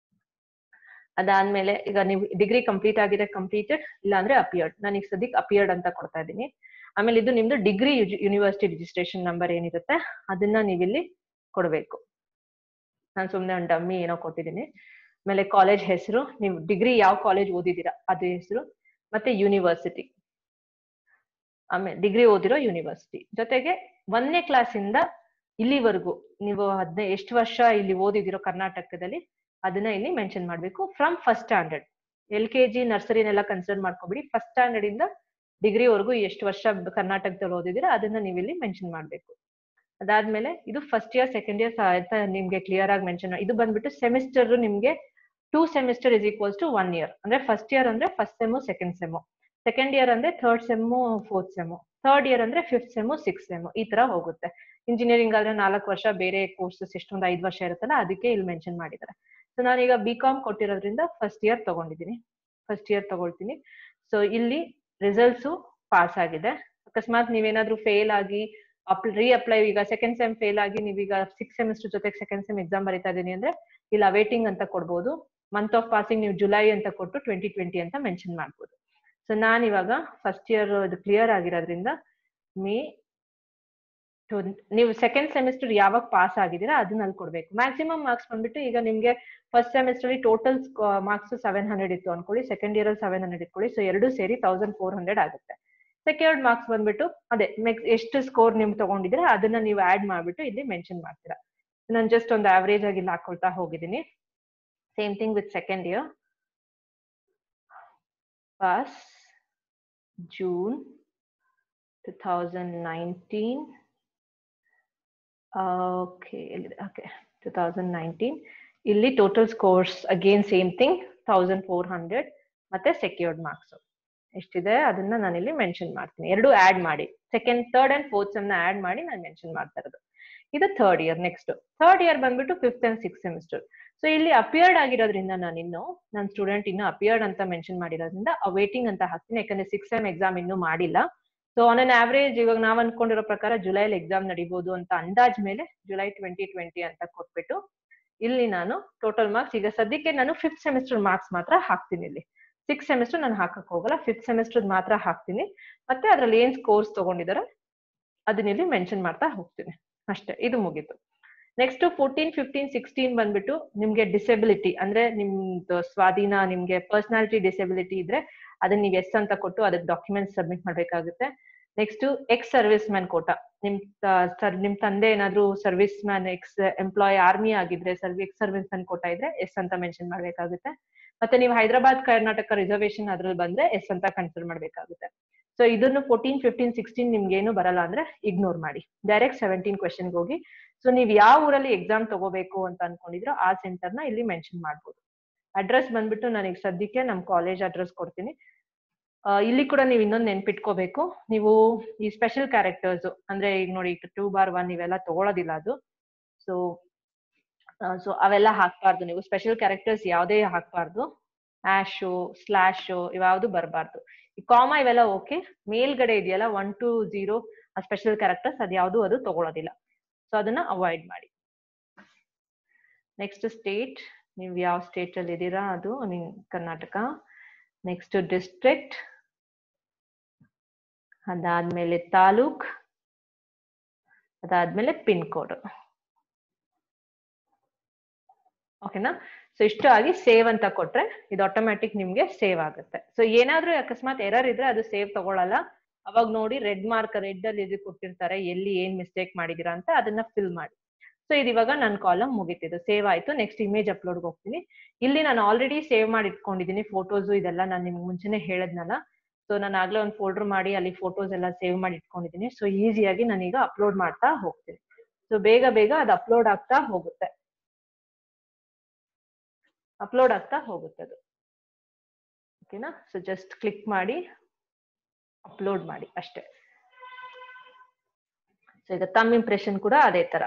ಅದಾದ್ಮೇಲೆ ಈಗ ನೀವು ಡಿಗ್ರಿ ಕಂಪ್ಲೀಟ್ ಆಗಿದೆ ಕಂಪ್ಲೀಟೆಡ್ ಇಲ್ಲ ಅಂದ್ರೆ ಅಪಿಯರ್ಡ್ ನಾನು ಈಗ ಸದ್ಯಕ್ಕೆ ಅಪಿಯರ್ಡ್ ಅಂತ ಕೊಡ್ತಾ ಇದ್ದೀನಿ ಆಮೇಲೆ ಇದು ನಿಮ್ದು ಡಿಗ್ರಿ ಯೂನಿವರ್ಸಿಟಿ ರಿಜಿಸ್ಟ್ರೇಷನ್ ನಂಬರ್ ಏನಿರುತ್ತೆ ಅದನ್ನ ನೀವಿಲ್ಲಿ ಕೊಡಬೇಕು ನಾನು ಸುಮ್ಮನೆ ಒಂದು ಡಮ್ಮಿ ಏನೋ ಕೊಟ್ಟಿದ್ದೀನಿ ಆಮೇಲೆ ಕಾಲೇಜ್ ಹೆಸರು ನೀವು ಡಿಗ್ರಿ ಯಾವ ಕಾಲೇಜ್ ಓದಿದ್ದೀರಾ ಅದು ಹೆಸರು ಮತ್ತೆ ಯೂನಿವರ್ಸಿಟಿ ಆಮೇಲೆ ಡಿಗ್ರಿ ಓದಿರೋ ಯೂನಿವರ್ಸಿಟಿ ಜೊತೆಗೆ ಒಂದನೇ ಕ್ಲಾಸಿಂದ ಇಲ್ಲಿವರೆಗೂ ನೀವು ಹದಿನೈ ಎಷ್ಟು ವರ್ಷ ಇಲ್ಲಿ ಓದಿದಿರೋ ಕರ್ನಾಟಕದಲ್ಲಿ ಅದನ್ನ ಇಲ್ಲಿ ಮೆನ್ಷನ್ ಮಾಡ್ಬೇಕು from first standard L K G ನರ್ಸರಿನೆಲ್ಲ ಕನ್ಸಿಡರ್ ಮಾಡ್ಕೊಬಿಡಿ ಫಸ್ಟ್ ಸ್ಟ್ಯಾಂಡರ್ಡ್ ಇಂದ ಡಿಗ್ರಿವರೆಗೂ ಎಷ್ಟು ವರ್ಷ ಕರ್ನಾಟಕದಲ್ಲಿ ಓದಿದಿರೋ ಅದನ್ನ ನೀವು ಇಲ್ಲಿ ಮೆನ್ಷನ್ ಮಾಡ್ಬೇಕು ಅದಾದ್ಮೇಲೆ ಇದು ಫಸ್ಟ್ ಇಯರ್ ಸೆಕೆಂಡ್ ಇಯರ್ ಅಂತ ನಿಮ್ಗೆ ಕ್ಲಿಯರ್ ಆಗಿ ಮೆನ್ಷನ್ ಇದು ಬಂದ್ಬಿಟ್ಟು ಸೆಮಿಸ್ಟರ್ ನಿಮ್ಗೆ two semester is equals to one year ಅಂದ್ರೆ ಫಸ್ಟ್ ಇಯರ್ ಅಂದ್ರೆ first sem second sem second year ಅಂದ್ರೆ third sem fourth sem third year ಅಂದ್ರೆ ಫಿಫ್ತ್ ಸೆಮ್ಮು ಸಿಕ್ಸ್ ಸೆಮ್ಮು ಈ ತರ ಹೋಗುತ್ತೆ ಇಂಜಿನಿಯರಿಂಗ್ ಆದ್ರೆ ನಾಲ್ಕು ವರ್ಷ ಬೇರೆ ಕೋರ್ಸಸ್ ಎಷ್ಟೊಂದು ಐದು ವರ್ಷ ಇರುತ್ತಲ್ಲ ಅದಕ್ಕೆ ಇಲ್ಲಿ ಮೆನ್ಷನ್ ಮಾಡಿದ್ದಾರೆ ಸೊ ನಾನೀಗ ಬಿ ಕಾಮ್ ಕೊಟ್ಟಿರೋದ್ರಿಂದ ಫಸ್ಟ್ ಇಯರ್ ತಗೊಂಡಿದ್ದೀನಿ ಫಸ್ಟ್ ಇಯರ್ ತಗೊಳ್ತೀನಿ ಸೊ ಇಲ್ಲಿ ರಿಸಲ್ಟ್ಸು ಪಾಸ್ ಆಗಿದೆ ಅಕಸ್ಮಾತ್ ನೀವೇನಾದ್ರೂ ಫೇಲ್ ಆಗಿ ಅಪ್ ರೀ ಅಪ್ಲೈ ಈಗ ಸೆಕೆಂಡ್ ಸೆಮ್ ಫೇಲ್ ಆಗಿ ನೀವೀಗ ಸಿಕ್ಸ್ ಸೆಮಿಸ್ಟರ್ ಜೊತೆಗೆ ಸೆಕೆಂಡ್ ಸೆಮ್ ಎಕ್ಸಾಮ್ ಬರೀತಾ ಇದೀನಿ ಅಂದ್ರೆ ಇಲ್ಲಿ ಅವೇಟಿಂಗ್ ಅಂತ ಕೊಡ್ಬೋದು ಮಂತ್ ಆಫ್ ಪಾಸಿಂಗ್ ನೀವು ಜುಲೈ ಅಂತ ಕೊಟ್ಟು ಟ್ವೆಂಟಿ ಟ್ವೆಂಟಿ ಅಂತ ಮೆನ್ಷನ್ ಮಾಡ್ಬೋದು ಸೊ ನಾನು ಇವಾಗ ಫಸ್ಟ್ ಇಯರ್ ಇದು ಕ್ಲಿಯರ್ ಆಗಿರೋದ್ರಿಂದ ಮೇ ನೀವು ಸೆಕೆಂಡ್ ಸೆಮಿಸ್ಟರ್ ಯಾವಾಗ ಪಾಸ್ ಆಗಿದ್ದೀರಾ ಅದನ್ನ ಅಲ್ಲಿ ಕೊಡ್ಬೇಕು ಮ್ಯಾಕ್ಸಿಮಮ್ ಮಾರ್ಕ್ಸ್ ಬಂದ್ಬಿಟ್ಟು ಈಗ ನಿಮ್ಗೆ first semester total marks seven hundred ಇತ್ತು ಅನ್ಕೊಳ್ಳಿ ಸೆಕೆಂಡ್ ಇಯರ್ ಅಲ್ಲಿ ಸೆವೆನ್ ಹಂಡ್ರೆಡ್ ಇಟ್ಕೊಳ್ಳಿ ಸೊ ಎರಡು ಸೇರಿ ತೌಸಂಡ್ ಫೋರ್ ಹಂಡ್ರೆಡ್ ಆಗುತ್ತೆ ಸೆಕೆಂಡ್ ಮಾರ್ಕ್ಸ್ ಬಂದ್ಬಿಟ್ಟು ಅದೇ ನೆಕ್ಸ್ಟ್ ಎಷ್ಟು ಸ್ಕೋರ್ ನಿಮ್ಗೆ ತಗೊಂಡಿದ್ರೆ ಅದನ್ನ ನೀವು ಆಡ್ ಮಾಡ್ಬಿಟ್ಟು ಇಲ್ಲಿ ಮೆನ್ಷನ್ ಮಾಡ್ತೀರಾ ನಾನು ಜಸ್ಟ್ ಒಂದು ಆವರೇಜ್ ಆಗಿ ಇಲ್ಲಿ ಹಾಕೊಳ್ತಾ ಹೋಗಿದ್ದೀನಿ same thing with second year pass June two thousand nineteen okay okay two thousand nineteen ಇಲ್ಲಿ total scores again same thing thousand four hundred ಮತ್ತೆ ಸೆಕ್ಯೂರ್ಡ್ ಮಾರ್ಕ್ಸ್ ಎಷ್ಟಿದೆ ಅದನ್ನ ನಾನು ಇಲ್ಲಿ ಮೆನ್ಷನ್ ಮಾಡ್ತೀನಿ ಎರಡು ಆಡ್ ಮಾಡಿ ಸೆಕೆಂಡ್ ಥರ್ಡ್ ಅಂಡ್ ಫೋರ್ತ್ ಸೆಮ್ನ ಆಡ್ ಮಾಡಿ ನಾನು ಮೆನ್ಷನ್ ಮಾಡ್ತಾ ಇರೋದು ಇದು third year next third year ಬಂದ್ಬಿಟ್ಟು fifth and six semester so ಇಲ್ಲಿ ಅಪಿಯರ್ಡ್ ಆಗಿರೋದ್ರಿಂದ ನಾನು ಇನ್ನು ನನ್ನ ಸ್ಟೂಡೆಂಟ್ ಇನ್ನು ಅಪಿಯರ್ಡ್ ಅಂತ ಮೆನ್ಷನ್ ಮಾಡಿರೋದ್ರಿಂದ ವೇಟಿಂಗ್ ಅಂತ ಹಾಕ್ತೀನಿ ಯಾಕಂದ್ರೆ ಸಿಕ್ಸ್ ಸೆಮ್ ಎಕ್ಸಾಮ್ ಇನ್ನೂ ಮಾಡಿಲ್ಲ ಸೊ ಆನ್ ಅನ್ ಆವರೇಜ್ ಇವಾಗ ನಾವ್ ಅನ್ಕೊಂಡಿರೋ ಪ್ರಕಾರ ಜುಲೈಲಿ ಎಕ್ಸಾಮ್ ನಡಿಬಹುದು ಅಂತ ಅಂದಾಜ್ ಮೇಲೆ ಜುಲೈ ಟ್ವೆಂಟಿ ಟ್ವೆಂಟಿ ಅಂತ ಕೊಟ್ಬಿಟ್ಟು ಇಲ್ಲಿ ನಾನು ಟೋಟಲ್ ಮಾರ್ಕ್ಸ್ ಈಗ ಸದ್ಯಕ್ಕೆ ನಾನು ಫಿಫ್ತ್ ಸೆಮಿಸ್ಟರ್ ಮಾರ್ಕ್ಸ್ ಮಾತ್ರ ಹಾಕ್ತೀನಿ ಇಲ್ಲಿ ಸಿಕ್ಸ್ ಸೆಮಿಸ್ಟರ್ ನಾನು ಹಾಕಕ್ ಹೋಗಲ್ಲ ಫಿಫ್ತ್ ಸೆಮಿಸ್ಟರ್ ಮಾತ್ರ ಹಾಕ್ತೀನಿ ಮತ್ತೆ ಅದ್ರಲ್ಲಿ ಏನ್ ಸ್ಕೋರ್ಸ್ ತಗೊಂಡಿದಾರೆ ಅದನ್ನ ಇಲ್ಲಿ ಮೆನ್ಷನ್ ಮಾಡ್ತಾ ಹೋಗ್ತೀನಿ ಅಷ್ಟೇ ಇದು ಮುಗೀತು ನೆಕ್ಸ್ಟ್ ಫೋರ್ಟೀನ್ ಫಿಫ್ಟೀನ್ ಸಿಕ್ಸ್ಟೀನ್ ಬಂದ್ಬಿಟ್ಟು ನಿಮ್ಗೆ ಡಿಸೆಬಿಲಿಟಿ ಅಂದ್ರೆ ನಿಮ್ದು ಸ್ವಾಧೀನ ನಿಮ್ಗೆ ಪರ್ಸನಾಲಿಟಿ ಡಿಸೆಬಿಲಿಟಿ ಇದ್ರೆ ಅದನ್ನ ನೀವು ಎಸ್ ಅಂತ ಕೊಟ್ಟು ಅದಕ್ಕೆ ಡಾಕ್ಯುಮೆಂಟ್ಸ್ ಸಬ್ಮಿಟ್ ಮಾಡ್ಬೇಕಾಗುತ್ತೆ next ex service man quota ನಿಮ್ ಸರ್ ನಿಮ್ ತಂದೆ ಏನಾದ್ರು service man ex employ army ಆಗಿದ್ರೆ ಸರ್ವಿ ಎಕ್ಸ್ ಸರ್ವಿಸ್ ಮ್ಯಾನ್ ಕೋಟ ಇದ್ರೆ ಎಸ್ ಅಂತ ಮೆನ್ಷನ್ ಮಾಡ್ಬೇಕಾಗುತ್ತೆ ಮತ್ತೆ ನೀವು ಹೈದರಾಬಾದ್ ಕರ್ನಾಟಕ ರಿಸರ್ವೇಶನ್ ಅದ್ರಲ್ಲಿ ಬಂದ್ರೆ ಎಸ್ ಅಂತ ಕನ್ಸಿಡರ್ ಮಾಡ್ಬೇಕಾಗುತ್ತೆ ಸೊ ಇದನ್ನು ಫೋರ್ಟೀನ್ ಫಿಫ್ಟೀನ್ ಸಿಕ್ಸ್ಟೀನ್ ನಿಮ್ಗೆ ಏನು ಬರಲ್ಲ ಅಂದ್ರೆ ಇಗ್ನೋರ್ ಮಾಡಿ ಡೈರೆಕ್ಟ್ ಸೆವೆಂಟೀನ್ ಕ್ವೆಶನ್ಗೆ ಹೋಗಿ ಸೊ ನೀವು ಯಾವ ಊರಲ್ಲಿ ಎಕ್ಸಾಮ್ ತಗೋಬೇಕು ಅಂತ ಅನ್ಕೊಂಡಿದ್ರೋ ಆ ಸೆಂಟರ್ ನ ಇಲ್ಲಿ ಮೆನ್ಷನ್ ಮಾಡ್ಬೋದು ಅಡ್ರೆಸ್ ಬಂದ್ಬಿಟ್ಟು ನನಗೆ ಸದ್ಯಕ್ಕೆ ನಮ್ ಕಾಲೇಜ್ ಅಡ್ರೆಸ್ ಕೊಡ್ತೀನಿ ಇಲ್ಲಿ ಕೂಡ ನೀವು ಇನ್ನೊಂದು ನೆನ್ಪಿಟ್ಕೋಬೇಕು ನೀವು ಈ ಸ್ಪೆಷಲ್ ಕ್ಯಾರೆಕ್ಟರ್ಸ್ ಅಂದ್ರೆ ಈಗ ನೋಡಿ ಟೂ ಬಾರ್ ಒನ್ ಇವೆಲ್ಲ ತಗೊಳೋದಿಲ್ಲ ಅದು ಸೊ ಸೊ ಅವೆಲ್ಲ ಹಾಕ್ಬಾರ್ದು ನೀವು ಸ್ಪೆಷಲ್ ಕ್ಯಾರೆಕ್ಟರ್ಸ್ ಯಾವುದೇ ಹಾಕ್ಬಾರ್ದು ಆಶು ಸ್ಲಾಶು ಇವ್ಯಾವುದು ಬರಬಾರ್ದು ಈ ಕಾಮ ಇವೆಲ್ಲ ಓಕೆ ಮೇಲ್ಗಡೆ ಇದೆಯಲ್ಲ ಒನ್ ಟು ಜೀರೋ ಆ ಸ್ಪೆಷಲ್ ಕ್ಯಾರೆಕ್ಟರ್ಸ್ ಅದ್ಯಾವುದು ಅದು ತಗೊಳೋದಿಲ್ಲ ಸೊ ಅದನ್ನ ಅವಾಯ್ಡ್ ಮಾಡಿ ನೆಕ್ಸ್ಟ್ ಸ್ಟೇಟ್ ನೀವು ಯಾವ ಸ್ಟೇಟ್ ಅಲ್ಲಿ ಇದ್ದೀರಾ ಅದು I mean Karnataka next district ಅದಾದ್ಮೇಲೆ ತಾಲೂಕ್ ಅದಾದ್ಮೇಲೆ ಪಿನ್ ಕೋಡ್ ಓಕೆನಾ ಸೊ ಇಷ್ಟು ಆಗಿ ಸೇವ್ ಅಂತ ಕೊಟ್ರೆ ಇದು ಆಟೋಮ್ಯಾಟಿಕ್ ನಿಮ್ಗೆ ಸೇವ್ ಆಗುತ್ತೆ ಸೊ ಏನಾದ್ರೂ ಅಕಸ್ಮಾತ್ ಎರರ್ ಇದ್ರೆ ಅದು ಸೇವ್ ತಗೊಳಲ್ಲ ಅವಾಗ ನೋಡಿ ರೆಡ್ ಮಾರ್ಕ್ ರೆಡ್ ಅಲ್ಲಿ ಇದು ಕೊಟ್ಟಿರ್ತಾರೆ ಎಲ್ಲಿ ಏನ್ ಮಿಸ್ಟೇಕ್ ಮಾಡಿದೀರಾ ಅಂತ ಅದನ್ನ ಫಿಲ್ ಮಾಡಿ ಸೊ ಇದು ಇವಾಗ ನನ್ನ ಕಾಲಮ್ ಮುಗಿತಿದ್ದು ಸೇವ್ ಆಯ್ತು ನೆಕ್ಸ್ಟ್ ಇಮೇಜ್ ಅಪ್ಲೋಡ್ಗೆ ಹೋಗ್ತೀನಿ ಇಲ್ಲಿ ನಾನು ಆಲ್ರೆಡಿ ಸೇವ್ ಮಾಡಿ ಇಟ್ಕೊಂಡಿದ್ದೀನಿ ಫೋಟೋಸ್ ಇದೆಲ್ಲ ನಾನು ನಿಮ್ಗೆ ಮುಂಚೆನೆ ಹೇಳದ್ನಲ್ಲ ಸೊ ನಾನು ಆಗ್ಲೇ ಒಂದು ಫೋಲ್ಡರ್ ಮಾಡಿ ಅಲ್ಲಿ ಫೋಟೋಸ್ ಎಲ್ಲ ಸೇವ್ ಮಾಡಿ ಇಟ್ಕೊಂಡಿದ್ದೀನಿ ಸೊ ಈಸಿಯಾಗಿ ನಾನೀಗ ಅಪ್ಲೋಡ್ ಮಾಡ್ತಾ ಹೋಗ್ತೀನಿ ಸೊ ಬೇಗ ಬೇಗ ಅದು ಅಪ್ಲೋಡ್ ಆಗ್ತಾ ಹೋಗುತ್ತೆ ಅಪ್ಲೋಡ್ ಆಗ್ತಾ ಹೋಗುತ್ತೆ ಅದು ಓಕೆನಾ ಸೊ ಜಸ್ಟ್ ಕ್ಲಿಕ್ ಮಾಡಿ ಅಪ್ಲೋಡ್ ಮಾಡಿ ಅಷ್ಟೇ ಸೊ ಈಗ ತಮ್ಮ ಇಂಪ್ರೆಷನ್ ಕೂಡ ಅದೇ ತರ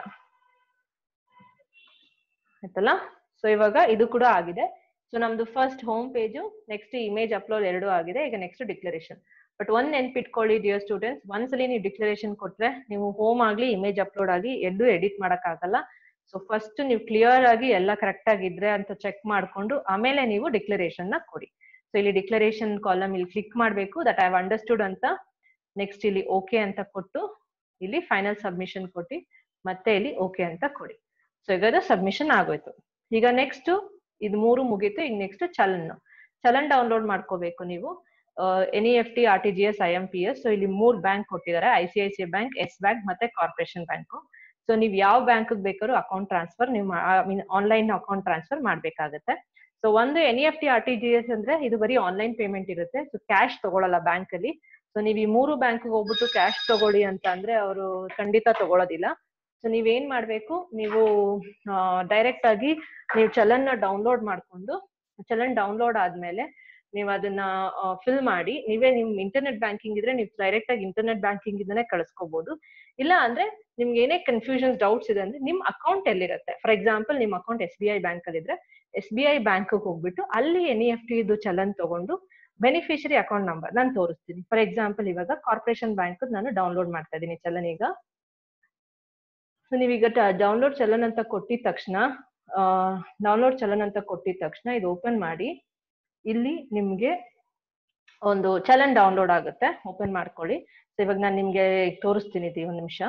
ಆಯ್ತಲ್ಲ ಸೊ ಇವಾಗ ಇದು ಕೂಡ ಆಗಿದೆ ಸೊ ನಮ್ದು first home page next image upload ಎರಡು ಆಗಿದೆ ಈಗ ನೆಕ್ಸ್ಟ್ ಡಿಕ್ಲರೇಷನ್ ಬಟ್ ಒಂದ್ ನೆನ್ಪಿಟ್ಕೊಳ್ಳಿ ಡಿಯರ್ ಸ್ಟೂಡೆಂಟ್ಸ್ ಒಂದ್ಸಲಿ ನೀವು ಡಿಕ್ಲರೇಷನ್ ಕೊಟ್ರೆ ನೀವು ಹೋಮ್ ಆಗ್ಲಿ ಇಮೇಜ್ ಅಪ್ಲೋಡ್ ಆಗಿ ಎಲ್ಲೂ ಎಡಿಟ್ ಮಾಡಕ್ ಆಗಲ್ಲ ಸೊ ಫಸ್ಟ್ ನೀವು ಕ್ಲಿಯರ್ ಆಗಿ ಎಲ್ಲ ಕರೆಕ್ಟ್ ಆಗಿದ್ರೆ ಅಂತ ಚೆಕ್ ಮಾಡ್ಕೊಂಡು ಆಮೇಲೆ ನೀವು ಡಿಕ್ಲರೇಷನ್ ನ ಕೊಡಿ ಸೊ ಇಲ್ಲಿ ಡಿಕ್ಲರೇಷನ್ ಕಾಲಮ್ ಇಲ್ಲಿ ಕ್ಲಿಕ್ ಮಾಡಬೇಕು ದಟ್ ಐ ಅಂಡರ್ಸ್ಟುಡ್ ಅಂತ ನೆಕ್ಸ್ಟ್ ಇಲ್ಲಿ ಓಕೆ ಅಂತ ಕೊಟ್ಟು ಇಲ್ಲಿ ಫೈನಲ್ ಸಬ್ಮಿಷನ್ ಕೊಟ್ಟು ಮತ್ತೆ ಇಲ್ಲಿ ಓಕೆ ಅಂತ ಕೊಡಿ ಸೊ ಈಗ ಸಬ್ಮಿಷನ್ ಆಗೋಯ್ತು ಈಗ ನೆಕ್ಸ್ಟ್ ಇದು ಮೂರು ಮುಗೀತು ಈಗ ನೆಕ್ಸ್ಟ್ ಚಲನ್ ಚಲನ್ ಡೌನ್ಲೋಡ್ ಮಾಡ್ಕೋಬೇಕು ನೀವು N E F T R T G S I M P S so ಇಲ್ಲಿ ಮೂರ್ ಬ್ಯಾಂಕ್ ಕೊಟ್ಟಿದ್ದಾರೆ I C I C bank Yes bank ಮತ್ತೆ ಕಾರ್ಪೊರೇಷನ್ ಬ್ಯಾಂಕ್ ಸೊ ನೀವು ಯಾವ ಬ್ಯಾಂಕ್ ಬೇಕಾದ್ರೂ ಅಕೌಂಟ್ ಟ್ರಾನ್ಸ್ಫರ್ ನೀವು ಮೀನ್ ಆನ್ಲೈನ್ ಅಕೌಂಟ್ ಟ್ರಾನ್ಸ್ಫರ್ ಮಾಡ್ಬೇಕಾಗತ್ತೆ so ಒಂದು N E F T R T G S ಅಂದ್ರೆ ಇದು ಬರೀ ಆನ್ಲೈನ್ ಪೇಮೆಂಟ್ ಇರುತ್ತೆ ಸೊ ಕ್ಯಾಶ್ ತಗೊಳಲ್ಲ ಬ್ಯಾಂಕ್ ಅಲ್ಲಿ ಸೊ ನೀವು ಈ ಮೂರು ಬ್ಯಾಂಕ್ ಹೋಗ್ಬಿಟ್ಟು ಕ್ಯಾಶ್ ತಗೊಳ್ಳಿ ಅಂತ ಅಂದ್ರೆ ಅವರು ಖಂಡಿತ ತಗೊಳ್ಳೋದಿಲ್ಲ ಸೊ ನೀವೇನ್ ಮಾಡ್ಬೇಕು ನೀವು ಡೈರೆಕ್ಟ್ ಆಗಿ ನೀವು ಚಲನ್ ಡೌನ್ಲೋಡ್ ಮಾಡ್ಕೊಂಡು ಚಲನ್ ಡೌನ್ಲೋಡ್ ಆದ್ಮೇಲೆ ನೀವು ಅದನ್ನ ಫಿಲ್ ಮಾಡಿ ನೀವೇ ನಿಮ್ ಇಂಟರ್ನೆಟ್ ಬ್ಯಾಂಕಿಂಗ್ ಇದ್ರೆ ನೀವು ಡೈರೆಕ್ಟ್ ಆಗಿ ಇಂಟರ್ನೆಟ್ ಬ್ಯಾಂಕಿಂಗ್ ಇಂದನೇ ಕಳಿಸ್ಕೋಬಹುದು ಇಲ್ಲ ಅಂದ್ರೆ ನಿಮ್ಗೆ ಏನೇ ಕನ್ಫ್ಯೂಷನ್ಸ್ ಡೌಟ್ಸ್ ಇದೆ ಅಂದ್ರೆ ನಿಮ್ ಅಕೌಂಟ್ ಎಲ್ಲಿರುತ್ತೆ ಫಾರ್ ಎಕ್ಸಾಂಪಲ್ ನಿಮ್ account S B I bank ಅಲ್ಲಿ ಇದ್ರೆ ಎಸ್ ಬಿ ಐ ಬ್ಯಾಂಕ್ ಹೋಗ್ಬಿಟ್ಟು ಅಲ್ಲಿ ಎನ್ ಇ ಎಫ್ ಟಿ ಇದು ಚಲನ್ ತಗೊಂಡು ಬೆನಿಫಿಷರಿ ಅಕೌಂಟ್ ನಂಬರ್ ನಾನು ತೋರಿಸ್ತೀನಿ ಫಾರ್ ಎಕ್ಸಾಂಪಲ್ ಇವಾಗ ಕಾರ್ಪೊರೇಷನ್ ಬ್ಯಾಂಕ್ ನಾನು ಡೌನ್ಲೋಡ್ ಮಾಡ್ತಾ ಇದ್ದೀನಿ ಚಲನ್ ಈಗ ಸೊ ನೀವೀಗ ಡೌನ್ಲೋಡ್ ಚಲನ್ ಅಂತ ಕೊಟ್ಟಿದ ತಕ್ಷಣ ಡೌನ್ಲೋಡ್ ಚಲನ್ ಅಂತ ಕೊಟ್ಟಿದ ತಕ್ಷಣ ಇದು ಓಪನ್ ಮಾಡಿ ಇಲ್ಲಿ ನಿಮ್ಗೆ ಒಂದು ಚಲನ್ ಡೌನ್ಲೋಡ್ ಆಗುತ್ತೆ ಓಪನ್ ಮಾಡ್ಕೊಳ್ಳಿ ಸೊ ಇವಾಗ ನಾನು ನಿಮ್ಗೆ ತೋರಿಸ್ತೀನಿ ಇದು ಒಂದು ನಿಮಿಷ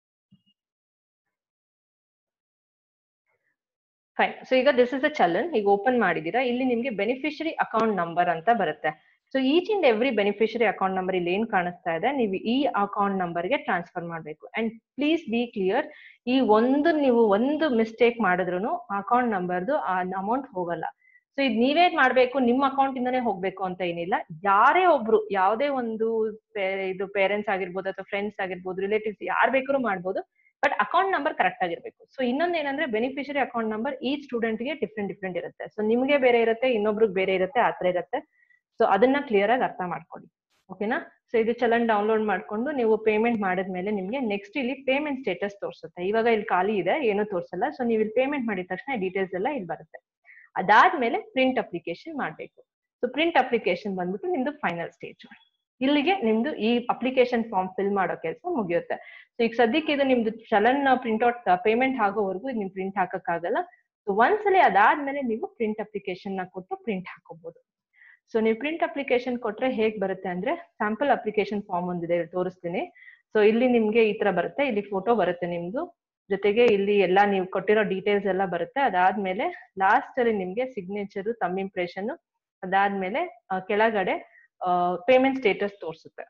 ಫೈನ್ ಸೊ ಈಗ ದಿಸ್ ಇಸ್ ಅ ಚಲನ್ ಈಗ ಓಪನ್ ಮಾಡಿದೀರಾ ಇಲ್ಲಿ ನಿಮ್ಗೆ ಬೆನಿಫಿಷರಿ ಅಕೌಂಟ್ ನಂಬರ್ ಅಂತ ಬರುತ್ತೆ so each and every beneficiary account number ಇಲ್ಲಿ ಏನ್ ಕಾಣಿಸ್ತಾ ಇದೆ ನೀವು ಈ ಅಕೌಂಟ್ ನಂಬರ್ಗೆ ಟ್ರಾನ್ಸ್ಫರ್ ಮಾಡಬೇಕು ಅಂಡ್ ಪ್ಲೀಸ್ ಬಿ ಕ್ಲಿಯರ್ ಈ ಒಂದು ನೀವು ಒಂದು ಮಿಸ್ಟೇಕ್ ಮಾಡಿದ್ರು ಅಕೌಂಟ್ ನಂಬರ್ದು ಆ ಅಮೌಂಟ್ ಹೋಗಲ್ಲ ಸೊ ಇದು ನೀವೇನ್ ಮಾಡ್ಬೇಕು ನಿಮ್ಮ ಅಕೌಂಟ್ ಇಂದಾನೇ ಹೋಗ್ಬೇಕು ಅಂತ ಏನಿಲ್ಲ ಯಾರೇ ಒಬ್ರು ಯಾವುದೇ ಒಂದು ಇದು ಪೇರೆಂಟ್ಸ್ ಆಗಿರ್ಬೋದು ಅಥವಾ ಫ್ರೆಂಡ್ಸ್ ಆಗಿರ್ಬೋದು ರಿಲೇಟಿವ್ಸ್ ಯಾರು ಬೇಕಾದ್ರೂ ಮಾಡ್ಬೋದು ಬಟ್ ಅಕೌಂಟ್ ನಂಬರ್ ಕರೆಕ್ಟ್ ಆಗಿರ್ಬೇಕು ಸೊ ಇನ್ನೊಂದ್ ಏನಂದ್ರೆ ಬೆನಿಫಿಷರಿ ಅಕೌಂಟ್ ನಂಬರ್ ಈ ಸ್ಟೂಡೆಂಟ್ಗೆ ಡಿಫ್ರೆಂಟ್ ಡಿಫ್ರೆಂಟ್ ಇರುತ್ತೆ ಸೊ ನಿಮ್ಗೆ ಬೇರೆ ಇರುತ್ತೆ ಇನ್ನೊಬ್ರಿಗೆ ಬೇರೆ ಇರುತ್ತೆ ಆತರ ಇರುತ್ತೆ ಸೊ ಅದನ್ನ ಕ್ಲಿಯರ್ ಆಗಿ ಅರ್ಥ ಮಾಡ್ಕೊಳ್ಳಿ ಓಕೆನಾ ಸೊ ಇದು ಚಲನ್ ಡೌನ್ಲೋಡ್ ಮಾಡ್ಕೊಂಡು ನೀವು ಪೇಮೆಂಟ್ ಮಾಡಿದ್ಮೇಲೆ ನಿಮ್ಗೆ ನೆಕ್ಸ್ಟ್ ಇಲ್ಲಿ ಪೇಮೆಂಟ್ ಸ್ಟೇಟಸ್ ತೋರಿಸುತ್ತೆ ಇವಾಗ ಇಲ್ಲಿ ಖಾಲಿ ಇದೆ ಏನು ತೋರಿಸಲ್ಲ ಸೊ ನೀವು ಇಲ್ಲಿ ಪೇಮೆಂಟ್ ಮಾಡಿದ ತಕ್ಷಣ ಡೀಟೇಲ್ಸ್ ಎಲ್ಲ ಇಲ್ಲಿ ಬರುತ್ತೆ ಅದಾದ್ಮೇಲೆ ಪ್ರಿಂಟ್ ಅಪ್ಲಿಕೇಶನ್ ಮಾಡಬೇಕು ಸೊ ಪ್ರಿಂಟ್ ಅಪ್ಲಿಕೇಶನ್ ಬಂದ್ಬಿಟ್ಟು ನಿಮ್ದು ಫೈನಲ್ ಸ್ಟೇಜ್ ಇಲ್ಲಿಗೆ ನಿಮ್ದು ಈ ಅಪ್ಲಿಕೇಶನ್ ಫಾರ್ಮ್ ಫಿಲ್ ಮಾಡೋ ಕೆಲಸ ಮುಗಿಯುತ್ತೆ ಸೊ ಈಗ ಸದ್ಯಕ್ಕೆ ಇದು ನಿಮ್ದು ಚಲನ್ ಪ್ರಿಂಟ್ಔಟ್ ಪೇಮೆಂಟ್ ಆಗೋವರೆಗೂ ನಿಮ್ ಪ್ರಿಂಟ್ ಹಾಕಕ್ಕಾಗಲ್ಲ ಸೊ ಒಂದ್ಸಲಿ ಅದಾದ್ಮೇಲೆ ನೀವು ಪ್ರಿಂಟ್ ಅಪ್ಲಿಕೇಶನ್ ನ ಕೊಟ್ಟು ಪ್ರಿಂಟ್ ಹಾಕೋಬಹುದು ಸೊ ನೀವು ಪ್ರಿಂಟ್ ಅಪ್ಲಿಕೇಶನ್ ಕೊಟ್ರೆ ಹೇಗ್ ಬರುತ್ತೆ ಅಂದ್ರೆ ಸ್ಯಾಂಪಲ್ ಅಪ್ಲಿಕೇಶನ್ ಫಾರ್ಮ್ ಒಂದಿದೆ ತೋರಿಸ್ತೀನಿ ಸೊ ಇಲ್ಲಿ ನಿಮ್ಗೆ ಈ ತರ ಬರುತ್ತೆ ಇಲ್ಲಿ ಫೋಟೋ ಬರುತ್ತೆ ನಿಮ್ದು ಜೊತೆಗೆ ಇಲ್ಲಿ ಎಲ್ಲ ನೀವು ಕೊಟ್ಟಿರೋ ಡೀಟೇಲ್ಸ್ ಎಲ್ಲ ಬರುತ್ತೆ ಅದಾದ್ಮೇಲೆ ಲಾಸ್ಟ್ ಅಲ್ಲಿ ನಿಮ್ಗೆ ಸಿಗ್ನೇಚರ್ ತಮ್ಮ ಇಂಪ್ರೆಷನ್ ಅದಾದ್ಮೇಲೆ ಕೆಳಗಡೆ ಪೇಮೆಂಟ್ ಸ್ಟೇಟಸ್ ತೋರಿಸುತ್ತೆ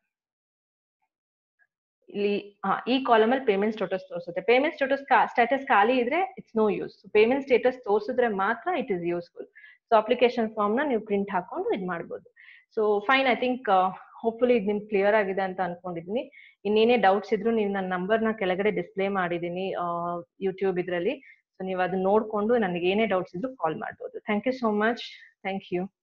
ಇಲ್ಲಿ ಹಾ ಈ ಕಾಲಮ್ ಅಲ್ಲಿ ಪೇಮೆಂಟ್ ಸ್ಟೇಟಸ್ ತೋರಿಸುತ್ತೆ ಪೇಮೆಂಟ್ ಸ್ಟೇಟಸ್ ಸ್ಟೇಟಸ್ ಖಾಲಿ ಇದ್ರೆ it's no use payment status ತೋರಿಸಿದ್ರೆ ಮಾತ್ರ it is useful so application form ನ ನೀವು ಪ್ರಿಂಟ್ ಹಾಕೊಂಡು ಇದು ಮಾಡ್ಬೋದು so fine I think hopefully ಇದು ನಿಮ್ಗೆ ಕ್ಲಿಯರ್ ಆಗಿದೆ ಅಂತ ಅನ್ಕೊಂಡಿದೀನಿ ಇನ್ನೇನೇ ಡೌಟ್ಸ್ ಇದ್ರು ನೀವು ನನ್ನ ನಂಬರ್ ನ ಕೆಳಗಡೆ ಡಿಸ್ಪ್ಲೇ ಮಾಡಿದೀನಿ ಯೂಟ್ಯೂಬ್ ಇದ್ರಲ್ಲಿ ಸೊ ನೀವು ಅದನ್ನ ನೋಡ್ಕೊಂಡು ನನಗೆ ಏನೇ ಡೌಟ್ಸ್ ಇದ್ರು ಕಾಲ್ ಮಾಡ್ಬೋದು thank you so much thank you